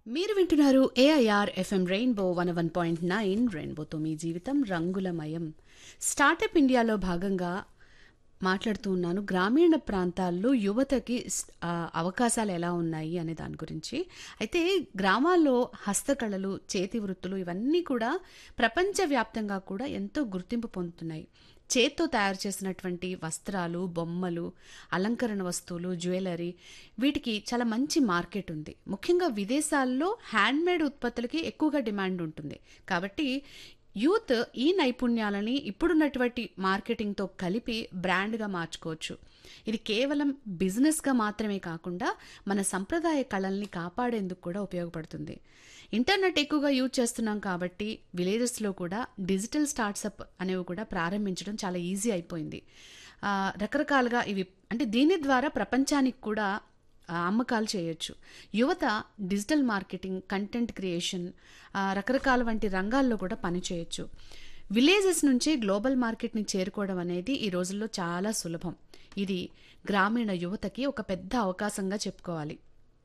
మీరు వింటున్నారు AIR FM rainbow one one point nine రెయిన్బోతో మీ జీవితం రంగులమయం స్టార్టప్ ఇండియాలో భాగంగా మాట్లాడుతూ ఉన్నాను గ్రామీణ ప్రాంతాల్లో యువతకి స్- ఆ, అవకాశాలు ఎలా ఉన్నాయి అనే దాని గురించి అయితే గ్రామాల్లో హస్తకళలు చేతి వృత్తులు ఇవన్నీ కూడా ప్రపంచవ్యాప్తంగా కూడా ఎంతో గుర్తింపు పొందుతున్నాయి చేత్తో తయారు చేసినటువంటి వస్త్రాలు బొమ్మలు అలంకరణ వస్తువులు జ్యువెలరీ వీటికి చాలా మంచి మార్కెట్ ఉంది ముఖ్యంగా విదేశాల్లో హ్యాండ్మేడ్ ఉత్పత్తులకి ఎక్కువగా డిమాండ్ ఉంటుంది కాబట్టి యూత్ ఈ నైపుణ్యాలని ఇప్పుడున్నటువంటి మార్కెటింగ్తో కలిపి బ్రాండ్గా మార్చుకోవచ్చు ఇది కేవలం బిజినెస్గా మాత్రమే కాకుండా మన సంప్రదాయ కళల్ని కాపాడేందుకు కూడా ఉపయోగపడుతుంది ఇంటర్నెట్ ఎక్కువగా యూజ్ చేస్తున్నాం కాబట్టి విలేజెస్లో కూడా డిజిటల్ స్టార్ట్సప్ అనేవి కూడా ప్రారంభించడం చాలా ఈజీ అయిపోయింది ఆ, రకరకాలుగా ఇవి అంటే దీని ద్వారా ప్రపంచానికి కూడా ఆ, అమ్మకాలు చేయొచ్చు యువత డిజిటల్ మార్కెటింగ్ కంటెంట్ క్రియేషన్ ఆ, రకరకాల వంటి రంగాల్లో కూడా పని చేయొచ్చు విలేజెస్ నుంచి గ్లోబల్ మార్కెట్ని చేరుకోవడం అనేది ఈ రోజుల్లో చాలా సులభం ఇది గ్రామీణ యువతకి ఒక పెద్ద అవకాశంగా చెప్పుకోవాలి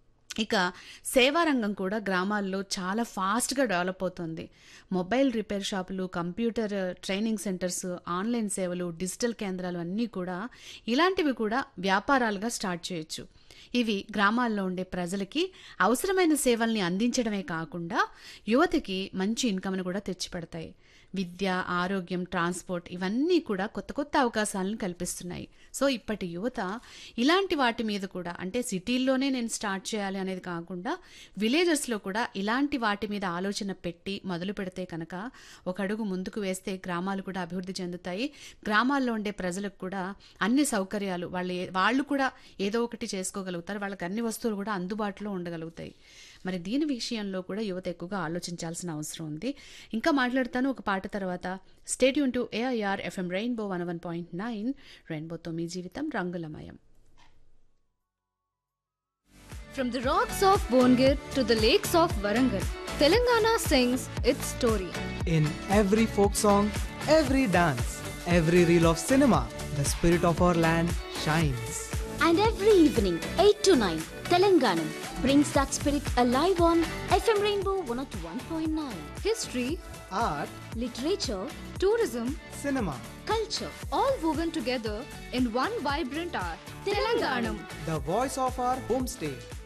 ఇక సేవా రంగం కూడా గ్రామాల్లో చాలా ఫాస్ట్గా డెవలప్ అవుతుంది మొబైల్ రిపేర్ షాపులు కంప్యూటర్ ట్రైనింగ్ సెంటర్స్ ఆన్లైన్ సేవలు డిజిటల్ కేంద్రాలు అన్నీ కూడా ఇలాంటివి కూడా వ్యాపారాలుగా స్టార్ట్ చేయొచ్చు ఇవి గ్రామాల్లో ఉండే ప్రజలకి అవసరమైన సేవల్ని అందించడమే కాకుండా యువతకి మంచి ఇన్కమ్ని కూడా తెచ్చిపెడతాయి విద్య ఆరోగ్యం ట్రాన్స్పోర్ట్ ఇవన్నీ కూడా కొత్త కొత్త అవకాశాలను కల్పిస్తున్నాయి సో ఇప్పటి యువత ఇలాంటి వాటి మీద కూడా అంటే సిటీల్లోనే నేను స్టార్ట్ చేయాలి అనేది కాకుండా విలేజెస్లో కూడా ఇలాంటి వాటి మీద ఆలోచన పెట్టి మొదలు పెడితే కనుక ఒక అడుగు ముందుకు వేస్తే గ్రామాలు కూడా అభివృద్ధి చెందుతాయి గ్రామాల్లో ఉండే ప్రజలకు కూడా అన్ని సౌకర్యాలు వాళ్ళు ఏ- వాళ్ళు కూడా ఏదో ఒకటి చేసుకోగలుగుతారు వాళ్ళకి అన్ని వస్తువులు కూడా అందుబాటులో ఉండగలుగుతాయి మరి దీని విషయంలో కూడా యువత ఎక్కువగా ఆలోచించాల్సిన అవసరం ఉంది ఇంకా మాట్లాడతాను ఒక పాట తర్వాత stay tuned to AIR FM rainbow one one point nine రెయిన్బోతో మీ జీవితం రంగులమయం From the rocks of Bongir to the lakes of Warangal, Telangana sings its story. In every folk song, every dance, every reel of cinema, the spirit of our land shines. And every evening, 8 to 9, Telanganam brings that spirit alive on FM Rainbow 101.9. History, Art, Literature, tourism, cinema, culture, all woven together in one vibrant art. Telanganam. the voice of our homestay.